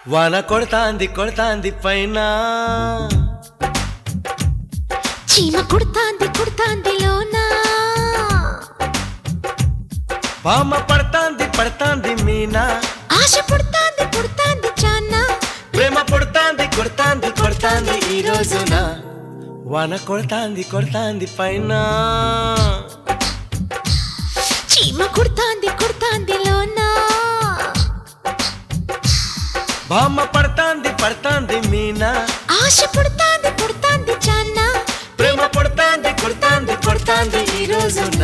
వాన కొడతాంది కొడతాంది పైన చీమ కుడతాంది కుడతాంది లోనా పామ పడతాంది పడతాంది మీనా ఆశ పుడతాంది పుడతాంది చానా ప్రేమ పుడతాంది కొడతాంది కొడతాంది ఈ రోజున వాన కొడతాంది కొడతాంది పైన చీమ కుడతాంది కుడతాంది లోనా బామ్మ పడతాంది పడతాంది మీనా ఆశ పుడతాంది పుడతాంది చానా ప్రేమ పుడతాంది కొడతాంది కొడతాంది ఈ రోజున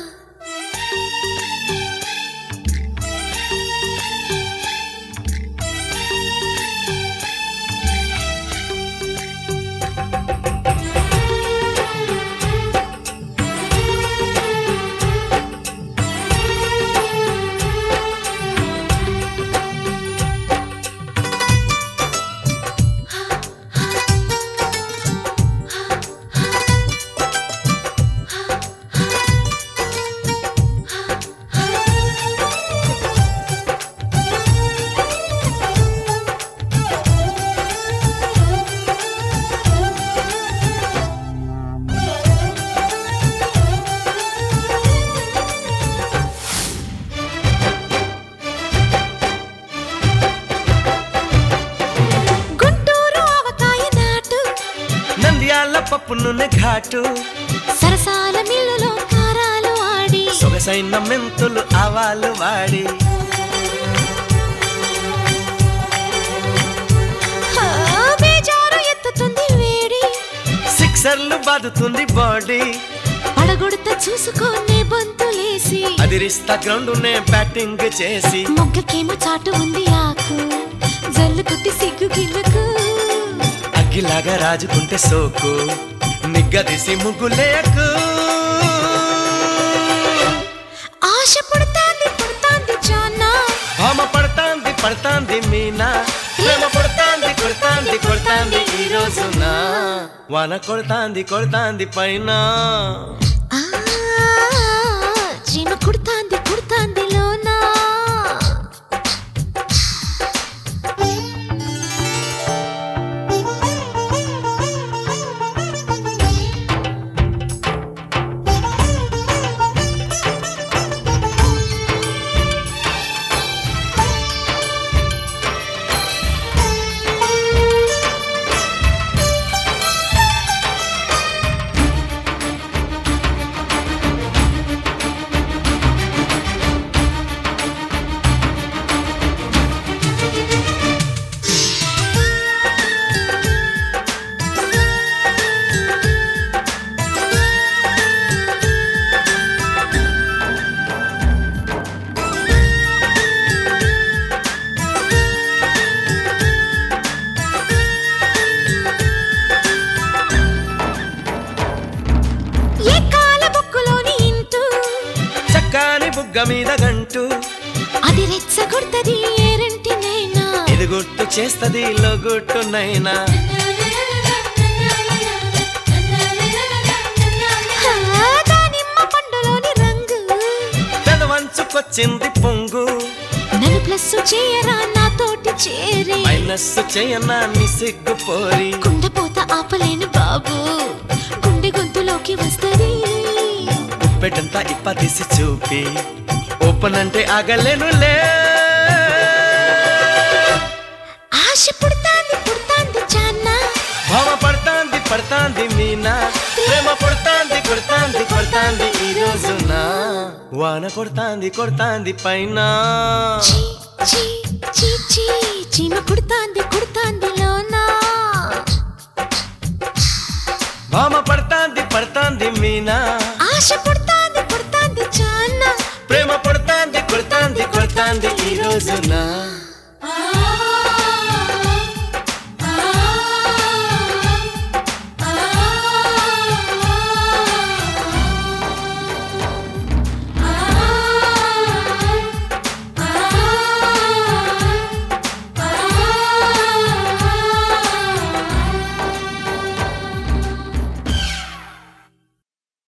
గుంటూరు ఆవకాయ నాటు నంద్యాల పప్పు నూనె ఘాటు సరసాల మిల్లులో కారాలు ఆడి సొగసైన మెంతులు ఆవాలు వాడి ఆ, బేజారు ఎత్తుతుంది వేడి సిక్సర్లు బాదుతుంది బాడీ పడగొడత చూసుకొనే బంతులేసి అదిరిస్తా గ్రౌండ్ నే బ్యాటింగ్ చేసి మొగ్గకేమో చాటు ఉంది ఆకు జల్లు కుట్టి సిగ్గు గిల్లకు అగ్గిలాగా రాజుకుంటే సోకు నిగ్గదీసి ముగ్గులేకు ఆశ పుడతాంది పుడతాంది చానా భామ పడతాంది పడతాంది మీనా ప్రేమ పడతాంది కొడతాంది కొడతాంది ఈ రోజున వాన కొడతాంది కొడతాంది పైన ఆ, చీమ కుడతాంది కుడతాంది లోనా ఏ కాల బొక్కులోని ఇంటూ చక్కాని బుగ్గ మీద గంటు అది రెచ్చగొడతది ఏరంటినైనా ఇది గుర్తు చేస్తది లొగుట్టునైనా ఆ, దానిమ్మ పండులోని రంగు పెదవంచుకొచ్చింది పొంగు నన్ను ప్లస్ చేయరా నాతోటి చేరి మైనస్ చేయనా నీ సిగ్గు పోరి కుండపోత ఆపలేను బాబు గుండె గొంతులోకి వస్తది ఉప్పెటంతా ఇప్ప తీసి చూపి ఓపెన్ అంటే ఆగలేనులే ఆశ పుడతాంది పుడతాంది చానా భావ పడతాంది పడతాంది మీనా ప్రేమ పడతాంది కొడతాంది కొడతాంది ఈ రోజున వాన కొడతాంది కొడతాంది పైన చీ చీ చీ చీ చీమ కుడతాంది